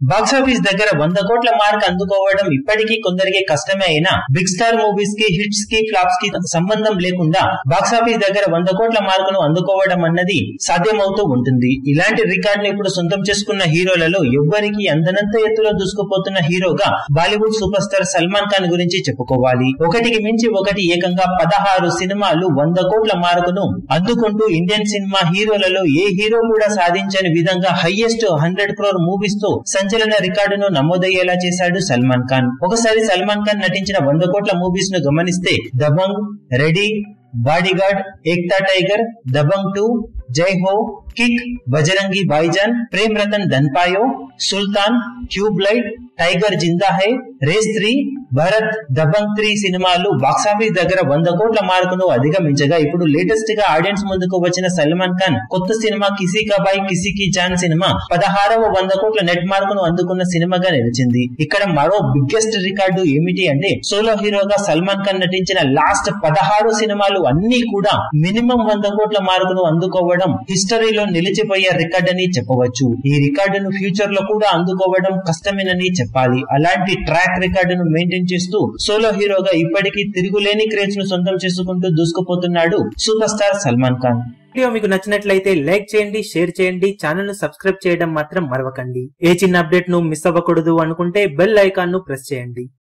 box office దగ్గర వంద కోట్ల మార్క్ అందుకోవడం ఇప్పటికీ కొందరికి కష్టమే అయినా బిగ్ స్టార్ మూవీస్ కి హిట్స్ కి ఫ్లాప్స్ కి సంబంధం లేకుండా బాక్సాఫీస్ దగ్గర వంద కోట్ల మార్కును అందుకోవడం అన్నది సాధ్యమవుతూ ఉంటుంది ఇలాంటి రికార్డ్ ను ఇప్పుడు సొంతం చేసుకున్న హీరోలలో ఎవ్వరికి అందనంత ఎత్తులో దూసుకుపోతున్న హీరోగా Bollywood super star Salman Khan గురించి చెప్పుకోవాలి ఒకటికి మించి ఒకటి ఏకంగా పదహారు సినిమాలు వంద కోట్ల మార్కును అందుకుంటూ ఇండియన్ సినిమా హీరోలలో ఏ హీరో కూడా సాధించని విధంగా హైయెస్ట్ హండ్రెడ్ క్రోర్ మూవీస్ తో సంచలన రికార్డును నమోదయ్యేలా చేశాడు సల్మాన్ ఖాన్ ఒకసారి సల్మాన్ ఖాన్ నటించిన వంద కోట్ల మూవీస్ ను గమనిస్తే Dabangg Ready Bodyguard Ek Tha Tiger Dabangg two Jai Ho Kick Bajrangi Bhaijaan Prem Ratan Dhan Payo Sultan Tubelight Tiger Zinda Hai Race three Bharat Dabangg three సినిమాలు బాక్సాఫీస్ దగ్గర వంద కోట్ల మార్కును అధిగమించగా ఇప్పుడు లేటెస్ట్ గా ఆడియన్స్ ముందుకు వచ్చిన సల్మాన్ ఖాన్ కొత్త సినిమా కిసీ కబాయ్ కిసీ కి జాన్ సినిమా పదహారవ వంద కోట్ల నెట్ మార్కును అందుకున్న సినిమాగా నిలిచింది ఇక్కడ మరో బిగ్గెస్ట్ రికార్డు ఏమిటి అంటే సోలో హీరోగా సల్మాన్ ఖాన్ నటించిన లాస్ట్ పదహారు సినిమాలు అన్ని కూడా మినిమం వంద కోట్ల మార్కును అందుకోవడం హిస్టరీలో నిలిచిపోయే రికార్డ్ అని చెప్పవచ్చు ఈ రికార్డును ఫ్యూచర్ లో కూడా అందుకోవడం కష్టమేనని చెప్పాలి అలాంటి ట్రాక్ రికార్డును మెయింటైన్ చేస్తూ సోలో హీరోగా ఇప్పటికీ తిరుగులేని క్రేజ్ ను సొంతం చేసుకుంటూ దూసుకుపోతున్నాడు super star Salman Khan video మీకు నచ్చినట్లయితే లైక్ చేయండి షేర్ చేయండి ఛానల్ ను సబ్స్క్రైబ్ చేయడం మాత్రం మరవకండి ఏ చిన్న అప్డేట్ ను మిస్ అవ్వకూడదు అనుకుంటే బెల్ ఐకాన్ ను ప్రెస్ చేయండి